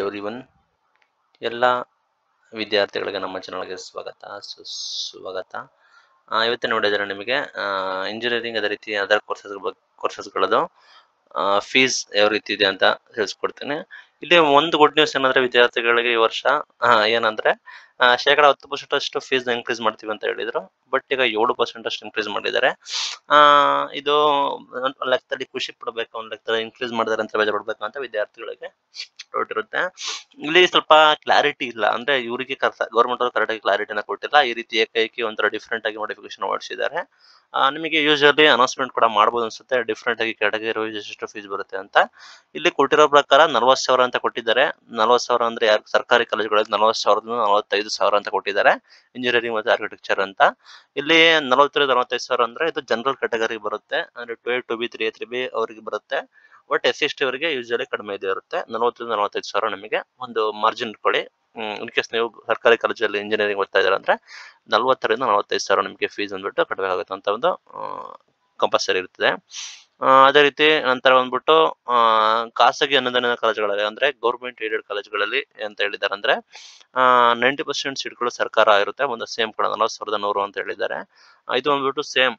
every one ಎಲ್ಲ ವಿದ್ಯಾರ್ಥಿಗಳಿಗೆ ನಮ್ಮ ಚಾನಲ್ಗೆ ಸ್ವಾಗತ ಸುಸ್ವಾಗತ ಆ, ಇವತ್ತಿನ ನೋಡಿದರೆ ನಿಮಗೆ ಇಂಜಿನಿಯರಿಂಗ್ ಅದೇ ರೀತಿ ಅದರ್ ಕೋರ್ಸಸ್ ಕೋರ್ಸಸ್ಗಳದ್ದು ಫೀಸ್ ಯಾವ ರೀತಿ ಇದೆ ಅಂತ ತಿಳಿಸ್ಕೊಡ್ತೀನಿ ಇಲ್ಲಿ ಒಂದು ಗುಡ್ ನ್ಯೂಸ್ ಏನಂದ್ರೆ ವಿದ್ಯಾರ್ಥಿಗಳಿಗೆ ಈ ವರ್ಷ ಆ, ಏನಂದ್ರೆ ಆ, ಶೇಕಡ ಹತ್ತು ಪರ್ಸೆಂಟ್ ಅಷ್ಟು ಫೀಸ್ ಇನ್ಕ್ರೀಸ್ ಮಾಡ್ತೀವಿ ಅಂತ ಹೇಳಿದ್ರು ಬಟ್ ಈಗ ಏಳು ಪರ್ಸೆಂಟ್ ಅಷ್ಟು ಇನ್ಕ್ರೀಸ್ ಮಾಡಿದ್ದಾರೆ ಆ, ಇದು ಒಂದ್ ಲೆಕ್ಕದಲ್ಲಿ ಖುಷಿ ಪಡಬೇಕು ಒಂದು ಲೆಕ್ಕದಲ್ಲಿ ಇನ್ಕ್ರೀಸ್ ಮಾಡಿದಾರೆ ಅಂತ ಬೇಜಾರು ಪಡ್ಬೇಕು ಅಂತ ವಿದ್ಯಾರ್ಥಿಗಳಿಗೆ ಡೌಟ್ ಇರುತ್ತೆ ಇಲ್ಲಿ ಸ್ವಲ್ಪ ಕ್ಲಾರಿಟಿ ಇಲ್ಲ ಅಂದ್ರೆ ಇವರಿಗೆ ಗೌರ್ಮೆಂಟ್ ಅವರು ಕರೆಕ್ಟಾಗಿ ಕ್ಲಾರಿಟಿನ ಕೊಟ್ಟಿಲ್ಲ ಈ ರೀತಿ ಏಕೈಕಿ ಒಂಥರ ಡಿಫ್ರೆಂಟ್ ಆಗಿ ನೋಟಿಫಿಕೇಶನ್ ಹೊರಡಿಸಿದ್ದಾರೆ ಆ, ನಿಮಗೆ ಯೂಶಲಿ ಅನೌನ್ಸ್ಮೆಂಟ್ ಕೂಡ ಮಾಡ್ಬೋದು ಅನ್ಸುತ್ತೆ ಡಿಫ್ರೆಂಟ್ ಆಗಿ ಕ್ಯಾಟಗರಿ ವೈಸ್ ಎಷ್ಟು ಫೀಸ್ ಬರುತ್ತೆ ಅಂತ ಇಲ್ಲಿ ಕೊಟ್ಟಿರೋ ಪ್ರಕಾರ ನಲ್ವತ್ತು ಸಾವಿರ ಅಂತ ಕೊಟ್ಟಿದ್ದಾರೆ ನಲ್ವತ್ತು ಸಾವಿರ ಅಂದ್ರೆ ಯಾರು ಸರ್ಕಾರಿ ಕಾಲೇಜುಗಳಲ್ಲಿ ನಲ್ವತ್ತು ಸಾವಿರದಿಂದ ನಲವತ್ತೈದು ಸಾವಿರ ಅಂತ ಕೊಟ್ಟಿದ್ದಾರೆ ಇಂಜಿನಿಯರಿಂಗ್ ಮತ್ತು ಆರ್ಕಿಟೆಕ್ಚರ್ ಅಂತ ಇಲ್ಲಿ ನಲವತ್ತರಿಂದ ನಲವತ್ತೈದು ಸಾವಿರ ಅಂದ್ರೆ ಇದು ಜನರಲ್ ಕ್ಯಾಟಗರಿ ಬರುತ್ತೆ ಅಂದ್ರೆ two A two B three A three B ಅವರಿಗೆ ಬರುತ್ತೆ but S C S T ಅವರಿಗೆ ಯೂಶಲಿ ಕಡಿಮೆ ಇದೆ ಇರುತ್ತೆ ನಲವತ್ತರಿಂದ ನಲವತ್ತೈದು ಸಾವಿರ ನಿಮಗೆ ಒಂದು ಮಾರ್ಜಿನ್ ಇಟ್ಕೊಳ್ಳಿ ಇನ್ ಕೇಸ್ ನೀವು ಸರ್ಕಾರಿ ಕಾಲೇಜಲ್ಲಿ ಇಂಜಿನಿಯರಿಂಗ್ ಓದ್ತಾ ಇದ್ದೀರಾ ಅಂದ್ರೆ ನಲವತ್ತರಿಂದ ನಲವತ್ತೈದು ಸಾವಿರ ನಿಮಗೆ ಫೀಸ್ ಅಂದ್ಬಿಟ್ಟು ಕಟ್ಟಬೇಕಾಗುತ್ತೆ ಅಂತ ಒಂದು ಕಂಪಲ್ಸರಿ ಇರ್ತದೆ ಆ, ಅದೇ ರೀತಿ ನಂತರ ಬಂದ್ಬಿಟ್ಟು ಆ, ಖಾಸಗಿ ಅನುದಾನಿತ ಕಾಲೇಜುಗಳಲ್ಲಿ ಅಂದ್ರೆ ಗೌರ್ಮೆಂಟ್ ಏಡೆಡ್ ಕಾಲೇಜುಗಳಲ್ಲಿ ಅಂತ ಹೇಳಿದ್ದಾರೆ ಅಂದ್ರೆ ನೈಂಟಿ ಪರ್ಸೆಂಟ್ ಸೀಟ್ಗಳು ಸರ್ಕಾರ ಇರುತ್ತೆ ಒಂದು ಸೇಮ್ ಕೂಡ ನಲವತ್ತು ಸಾವಿರದ ನೂರು ಅಂತ ಹೇಳಿದ್ದಾರೆ ಆ, ಇದು ಬಂದ್ಬಿಟ್ಟು ಸೇಮ್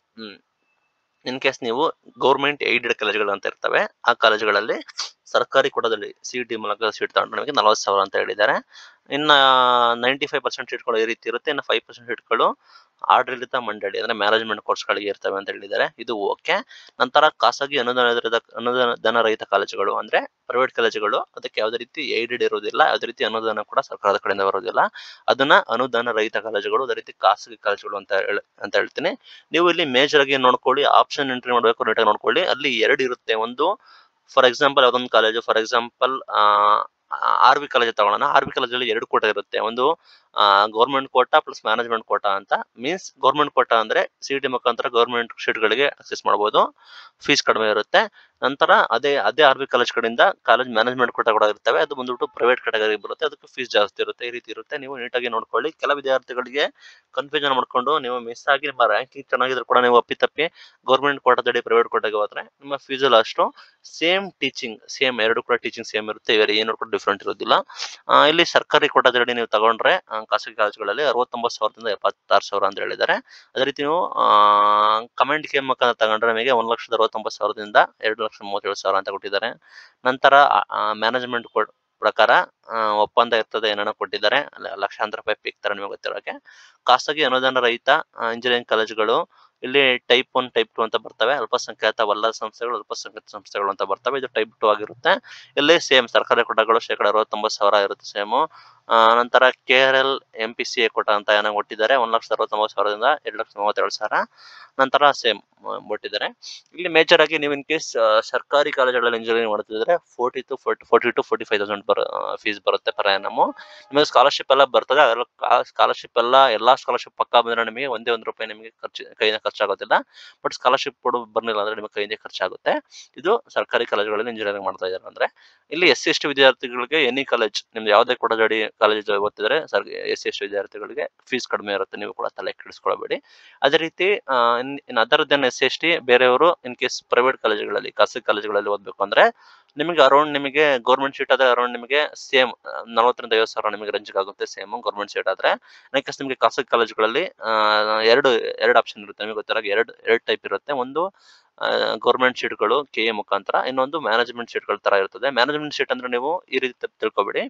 ಇನ್ ಕೇಸ್ ನೀವು ಗೌರ್ಮೆಂಟ್ ಏಡೆಡ್ ಕಾಲೇಜುಗಳು ಅಂತ ಇರ್ತವೆ ಆ ಕಾಲೇಜುಗಳಲ್ಲಿ ಸರ್ಕಾರಿ ಕೊಡದಲ್ಲಿ ಸಿ ಟಿ ಮೂಲಕ ಸೀಟ್ ತಗೊಂಡು ನಮಗೆ ನಲವತ್ತು ಸಾವಿರ ಅಂತ ಹೇಳಿದ್ದಾರೆ ಇನ್ನು ನೈಂಟಿ ಫೈವ್ ಪರ್ಸೆಂಟ್ ಸೀಟ್ಗಳು ಈ ರೀತಿ ಇರುತ್ತೆ ಇನ್ನು ಫೈವ್ ಪರ್ಸೆಂಟ್ ಸೀಟ್ಗಳು ಆಡಳಿತ ಮಂಡಳಿ ಅಂದ್ರೆ ಮ್ಯಾನೇಜ್ಮೆಂಟ್ ಕೋರ್ಸ್ಗಳಿಗೆ ಇರ್ತವೆ ಅಂತ ಹೇಳಿದ್ದಾರೆ ಇದು ಓಕೆ ನಂತರ ಖಾಸಗಿ ಅನುದಾನದ ಅನುದಾನ ರಹಿತ ಕಾಲೇಜುಗಳು ಅಂದ್ರೆ ಪ್ರೈವೇಟ್ ಕಾಲೇಜುಗಳು ಅದಕ್ಕೆ ಯಾವುದೇ ರೀತಿ ಏಡೆಡ್ ಇರೋದಿಲ್ಲ ಯಾವುದೇ ರೀತಿ ಅನುದಾನ ಕೂಡ ಸರ್ಕಾರದ ಕಡೆಯಿಂದ ಬರೋದಿಲ್ಲ ಅದನ್ನ ಅನುದಾನ ರಹಿತ ಕಾಲೇಜುಗಳು ಅದೇ ರೀತಿ ಖಾಸಗಿ ಕಾಲೇಜುಗಳು ಅಂತ ಹೇಳ ಅಂತ ಹೇಳ್ತೀನಿ ನೀವು ಇಲ್ಲಿ ಮೇಜರ್ ಆಗಿ ನೋಡ್ಕೊಳ್ಳಿ ಆಪ್ಷನ್ ಎಂಟ್ರಿ ಮಾಡಬೇಕು ನೀಟಾಗಿ ನೋಡ್ಕೊಳ್ಳಿ ಅಲ್ಲಿ ಎರಡು ಇರುತ್ತೆ ಒಂದು ಫಾರ್ ಎಕ್ಸಾಂಪಲ್ ಯಾವ್ದೊಂದು college for example R V college ತಗೊಳ್ಳೋಣ ಆರ್ ವಿ ಕಾಲೇಜಲ್ಲಿ ಎರಡು ಕೋಟ ಇರುತ್ತೆ ಒಂದು government quota plus management quota ಅಂತ ಮೀನ್ಸ್ ಗೌರ್ಮೆಂಟ್ ಕೋಟಾ ಅಂದ್ರೆ ಸಿ ಟಿ ಮುಖಾಂತರ ಗೌರ್ಮೆಂಟ್ ಸೀಟ್ಗಳಿಗೆ ಅಕ್ಸೆಸ್ ಮಾಡ್ಬೋದು ಫೀಸ್ ಕಡಿಮೆ ಇರುತ್ತೆ ನಂತರ ಅದೇ ಅದೇ ಆರ್ ವಿ ಕಾಲೇಜ್ ಕಡೆಯಿಂದ ಕಾಲೇಜ್ ಮ್ಯಾನೇಜ್ಮೆಂಟ್ ಕೋಟಾ ಕೂಡ ಇರ್ತವೆ ಅದು ಬಂದ್ಬಿಟ್ಟು ಪ್ರೈವೇಟ್ ಕ್ಯಾಟಗರಿ ಬರುತ್ತೆ ಅದಕ್ಕೆ ಫೀಸ್ ಜಾಸ್ತಿ ಇರುತ್ತೆ ಈ ರೀತಿ ಇರುತ್ತೆ ನೀವು ನೀಟಾಗಿ ನೋಡ್ಕೊಳ್ಳಿ ಕೆಲ ವಿದ್ಯಾರ್ಥಿಗಳಿಗೆ ಕನ್ಫ್ಯೂಷನ್ ಮಾಡ್ಕೊಂಡು ನೀವು ಮಿಸ್ ಆಗಿ ನಿಮ್ಮ ರ್ಯಾಂಕಿಂಗ್ ಚೆನ್ನಾಗಿದ್ರು ಕೂಡ ನೀವು ಅಪ್ಪಿತಪ್ಪಿ ಗೌರ್ಮೆಂಟ್ ಕೋಟಾದಡಿ ಪ್ರೈವೇಟ್ ಕೋಟಾಗೆ ಹೋದ್ರೆ ನಿಮ್ಮ ಫೀಸ್ ಎಲ್ಲ ಅಷ್ಟು ಸೇಮ್ ಟೀಚಿಂಗ್ ಸೇಮ್ ಎರಡು ಕೂಡ ಟೀಚಿಂಗ್ ಸೇಮ್ ಇರುತ್ತೆ ಬೇರೆ ಏನು ಕೂಡ ಡಿಫ್ರೆಂಟ್ ಇರೋದಿಲ್ಲ ಆ, ಇಲ್ಲಿ ಸರ್ಕಾರಿ ಕೋಟಾದಡಿ ನೀವು ತಗೊಂಡ್ರೆ ಆ, ಖಾಸಗಿ ಕಾಲೇಜುಗಳಲ್ಲಿ ಅರವತ್ತೊಂಬತ್ತು ಸಾವಿರದಿಂದ ಎಪ್ಪತ್ತಾರು ಸಾವಿರ ಅಂತ ಹೇಳಿದ್ದಾರೆ ಅದೇ ರೀತಿ ನೀವು ಕಮೆಂಟ್ ಕೆ ಮುಖಾಂತರ ತಗೊಂಡ್ರೆ ನಿಮಗೆ ಒಂದು ಲಕ್ಷದ ಅರವತ್ತೊಂಬತ್ತು ಸಾವಿರದಿಂದ ಎರಡು ಲಕ್ಷ ಮೂವತ್ತೇಳು ಸಾವಿರ ಅಂತ ಕೊಟ್ಟಿದ್ದಾರೆ ನಂತರ ಮ್ಯಾನೇಜ್ಮೆಂಟ್ ಪ್ರಕಾರ ಆ, ಒಪ್ಪಂದ ಇರ್ತದೆ ಏನೇನೋ ಕೊಟ್ಟಿದ್ದಾರೆ ಲ- ಲಕ್ಷಾಂತರ ರೂಪಾಯಿ ಪಿಕ್ ತರ ನಿಮಗೆ ಗೊತ್ತಿರೋಕೆ ಖಾಸಗಿ ಅನುದಾನ ರಹಿತ ಇಂಜಿನಿಯರಿಂಗ್ ಕಾಲೇಜುಗಳು ಇಲ್ಲಿ ಟೈಪ್ ಒನ್ ಟೈಪ್ ಟು ಅಂತ ಬರ್ತವೆ ಅಲ್ಪಸಂಖ್ಯಾತವಲ್ಲ ಸಂಸ್ಥೆಗಳು ಅಲ್ಪಸಂಖ್ಯಾತ ಸಂಸ್ಥೆಗಳು ಅಂತ ಬರ್ತವೆ ಇದು ಟೈಪ್ ಟು ಆಗಿರುತ್ತೆ ಇಲ್ಲಿ ಸೇಮ್ ಸರ್ಕಾರಿ ಕೊಟ್ಟಗಳು ಶೇಕಡ ಅರವತ್ತೊಂಬತ್ತು ಸಾವಿರ ಇರುತ್ತೆ ಸೇಮು ನಂತರ K R L M P C A ಕೊಟ್ಟ ಅಂತ ಏನೋ ಕೊಟ್ಟಿದ್ದಾರೆ ಒಂದು ಲಕ್ಷದ ಅರವತ್ತೊಂಬತ್ತು ಸಾವಿರದಿಂದ ಎರಡು ಲಕ್ಷದ ಮೂವತ್ತೇಳು ಸಾವಿರ ನಂತರ ಸೇಮ್ ಕೊಟ್ಟಿದ್ದಾರೆ ಇಲ್ಲಿ ಮೇಜರ್ ಆಗಿ ನೀವು ಇನ್ ಕೇಸ್ ಸರ್ಕಾರಿ ಕಾಲೇಜುಗಳಲ್ಲಿ ಇಂಜಿನಿಯರಿಂಗ್ ಮಾಡ್ತಿದ್ರೆ forty to forty forty to forty five thousand ಬರ ಫೀಸ್ ಬರುತ್ತೆ ಪರ್ ಆ್ಯನಮು ನಿಮಗೆ ಸ್ಕಾಲರ್ಶಿಪ್ ಎಲ್ಲ ಬರ್ತದೆ ಅದೆಲ್ಲ ಸ್ಕಾಲರ್ಶಿಪ್ ಎಲ್ಲ ಎಲ್ಲ ಸ್ಕಾಲರ್ಶಿಪ್ ಪಕ್ಕ ಬಂದ್ರೆ ನಿಮಗೆ ಒಂದೇ ಒಂದು ರೂಪಾಯಿ ನಿಮಗೆ ಖರ್ಚು ಕೈಯಿಂದ ಖರ್ಚಾಗೋದಿಲ್ಲ ಬಟ್ ಸ್ಕಾಲರ್ಶಿಪ್ ಕೊಡು ಬರ್ಲಿಲ್ಲ ಅಂದ್ರೆ ನಿಮಗೆ ಕೈಯಿಂದ ಖರ್ಚಾಗುತ್ತೆ ಇದು ಸರ್ಕಾರಿ ಕಾಲೇಜುಗಳಲ್ಲಿ ಇಂಜಿನಿಯರಿಂಗ್ ಮಾಡ್ತಾ ಇದ್ದಾರೆ ಅಂದ್ರೆ ಇಲ್ಲಿ ಎಸ್ ಸಿ ಎಸ್ ಟಿ ವಿದ್ಯಾರ್ಥಿಗಳಿಗೆ ಎನಿ ಕಾಲೇಜ್ ನಿಮ್ದು ಯಾವುದೇ ಕೂಡ ಜಡಿ ಕಾಲೇಜ್ ಓದ್ತಿದ್ರೆ sir S C S T ವಿದ್ಯಾರ್ಥಿಗಳಿಗೆ ಫೀಸ್ ಕಡಿಮೆ ಇರುತ್ತೆ ನೀವು ಕೂಡ ತಲೆ ಕೆಡಿಸ್ಕೊಳ್ಬೇಡಿ ಅದೇ ರೀತಿ in other then S C S T ಬೇರೆಯವರು ಇನ್ ಕೇಸ್ ಪ್ರೈವೇಟ್ ಕಾಲೇಜುಗಳಲ್ಲಿ ಖಾಸಗಿ ಕಾಲೇಜುಗಳಲ್ಲಿ ಓದಬೇಕು ಅಂದ್ರೆ ನಿಮಗೆ ಅರೌಂಡ್ ನಿಮಗೆ ಗೌರ್ಮೆಂಟ್ ಸೀಟ್ ಆದ್ರೆ ಅರೌಂಡ್ ನಿಮಗೆ ಸೇಮ್ ನಲವತ್ತರಿಂದ ಐವತ್ತು ಸಾವಿರ ನಿಮಗೆ ರೇಂಜ್ ಆಗುತ್ತೆ ಸೇಮ್ ಗೌರ್ಮೆಂಟ್ ಸೀಟ್ ಆದ್ರೆ ಇನ್ ಕೇಸ್ ನಿಮಗೆ ಖಾಸಗಿ ಕಾಲೇಜುಗಳಲ್ಲಿ ಆ, ಎರಡು ಎರಡು ಆಪ್ಷನ್ ಇರುತ್ತೆ ನಿಮಗೆ ಗೊತ್ತಿರೋ ಹಾಗೆ ಎರಡು ಎರಡು ಟೈಪ್ ಇರುತ್ತೆ ಒಂದು ಗೌರ್ಮೆಂಟ್ ಸೀಟ್ಗಳು ಕೆ ಎ ಮುಖಾಂತರ ಇನ್ನೊಂದು ಮ್ಯಾನೇಜ್ಮೆಂಟ್ ಸೀಟ್ಗಳ ತರ ಇರ್ತದೆ ಮ್ಯಾನೇಜ್ಮೆಂಟ್ ಸೀಟ್ ಅಂದ್ರೆ ನೀವು ಈ ರೀತಿ ತ- ತಿಳ್ಕೊಬೇಡಿ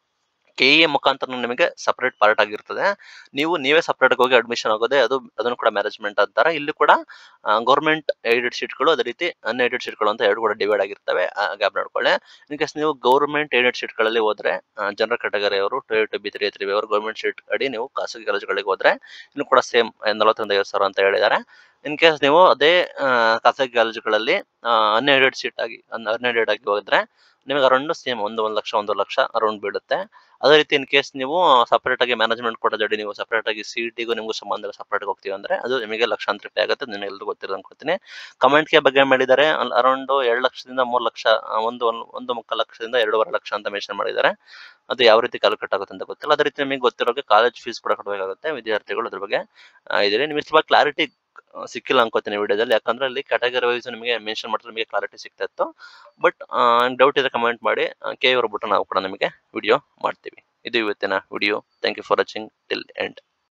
ಕೆ ಎ ಮುಖಾಂತರ ನಿಮಗೆ ಸಪರೇಟ್ ಪಾರ್ಟ್ ಆಗಿರ್ತದೆ ನೀವು ನೀವೇ ಸಪರೇಟ್ ಹೋಗಿ ಅಡ್ಮಿಷನ್ ಆಗೋದೇ ಅದು ಅದನ್ನು ಕೂಡ ಮ್ಯಾನೇಜ್ಮೆಂಟ್ ಅಂತಾರೆ ಇಲ್ಲಿ ಕೂಡ ಗೌರ್ಮೆಂಟ್ ಏಡೆಡ್ ಸೀಟ್ಗಳು ಅದೇ ರೀತಿ ಅನ್ಏಡೆಡ್ ಸೀಟ್ಗಳು ಅಂತ ಎರಡು ಕೂಡ ಡಿವೈಡ್ ಆಗಿರ್ತವೆ ಗ್ಯಾಪ್ ನೋಡ್ಕೊಳ್ಳಿ ಇನ್ ಕೇಸ್ ನೀವು ಗೌರ್ಮೆಂಟ್ ಏಡೆಡ್ ಸೀಟ್ಗಳಲ್ಲಿ ಹೋದ್ರೆ ಜನರಲ್ ಕ್ಯಾಟಗರಿ ಅವರು two two B three three B ಅವರು ಗೌರ್ಮೆಂಟ್ ಸೀಟ್ ಅಡಿ ನೀವು ಖಾಸಗಿ ಕಾಲೇಜುಗಳಿಗೆ ಹೋದ್ರೆ ಇನ್ನು ಕೂಡ ಸೇಮ್ ನಲವತ್ತರಿಂದ ಐವತ್ತು ಸಾವಿರ ಅಂತ ಹೇಳಿದ್ದಾರೆ ಇನ್ ಕೇಸ್ ನೀವು ಅದೇ ಆ, ಖಾಸಗಿ ಕಾಲೇಜುಗಳಲ್ಲಿ ಅನ್ಎಡೆಡ್ ಸೀಟ್ ಆಗಿ ಅನ್ಎಡೆಡ್ ಆಗಿ ಹೋದ್ರೆ ನಿಮಗೆ ಅರೌಂಡ್ ಸೇಮ್ ಒಂದು ಒಂದು ಲಕ್ಷ ಒಂದು ಲಕ್ಷ ಅರೌಂಡ್ ಬೀಳುತ್ತೆ ಅದೇ ರೀತಿ ಇನ್ ಕೇಸ್ ನೀವು ಸಪರೇಟ್ ಆಗಿ ಮ್ಯಾನೇಜ್ಮೆಂಟ್ ಕೊಡೋದಡಿ ನೀವು ಸಪರೇಟ್ ಆಗಿ ಸಿ ಟಿಗೂ ನಿಮಗೂ ಸಂಬಂಧ ಸಪರೇಟ್ ಹೋಗ್ತೀವಿ ಅಂದ್ರೆ ಅದು ನಿಮಗೆ ಲಕ್ಷಾಂತರ ರೂಪಾಯಿ ಆಗುತ್ತೆ ನಿಮಗೆ ಎಲ್ಲರೂ ಗೊತ್ತಿರೋದು ಅನ್ಕೊತೀನಿ ಕಮೆಂಟ್ಗೆ ಬಗ್ಗೆ ಮಾಡಿದ್ದಾರೆ ಅರೌಂಡ್ ಎರಡು ಲಕ್ಷದಿಂದ ಮೂರು ಲಕ್ಷ ಆ, ಒಂದು ಒಂದು- ಒಂದು ಮುಕ್ಕಾಲು ಲಕ್ಷದಿಂದ ಎರಡೂವರೆ ಲಕ್ಷ ಅಂತ ಮೆನ್ಷನ್ ಮಾಡಿದ್ದಾರೆ ಅದು ಯಾವ ರೀತಿ ಕ್ಯಾಲ್ಕುಲೇಟ್ ಆಗುತ್ತೆ ಅಂತ ಗೊತ್ತಿಲ್ಲ ಅದೇ ರೀತಿ ನಿಮಗೆ ಗೊತ್ತಿರೋಗೆ ಕಾಲೇಜ್ ಫೀಸ್ ಕೂಡ ಕಟ್ಟಬೇಕಾಗುತ್ತೆ ವಿದ್ಯಾರ್ಥಿಗಳು ಅದ್ರ ಬಗ್ಗೆ ಆ, ಇದ್ರೆ ನಿಮಗೆ ಸ್ವಲ್ಪ ಕ್ಲಾರಿಟಿ ಸಿಕ್ಕಿಲ್ಲ ಅನ್ಕೋತೀನಿ ವಿಡಿಯೋದಲ್ಲಿ ಯಾಕಂದ್ರೆ ಅಲ್ಲಿ ಕ್ಯಾಟಗರಿ ವೈಸ್ ನಿಮಗೆ ಮೆನ್ಷನ್ ಮಾಡಿದ್ರೆ ನಿಮಗೆ ಕ್ಲಾರಿಟಿ ಸಿಗ್ತಾ ಇತ್ತು ಬಟ್ ಡೌಟ್ ಇದ್ರೆ ಕಮೆಂಟ್ ಮಾಡಿ ಕೆ ಇವ್ರ ಬಿಟ್ಟು ನಾವು ಕೂಡ ನಿಮಗೆ ವಿಡಿಯೋ ಮಾಡ್ತೀವಿ ಇದು ಇವತ್ತಿನ video thank you for watching till end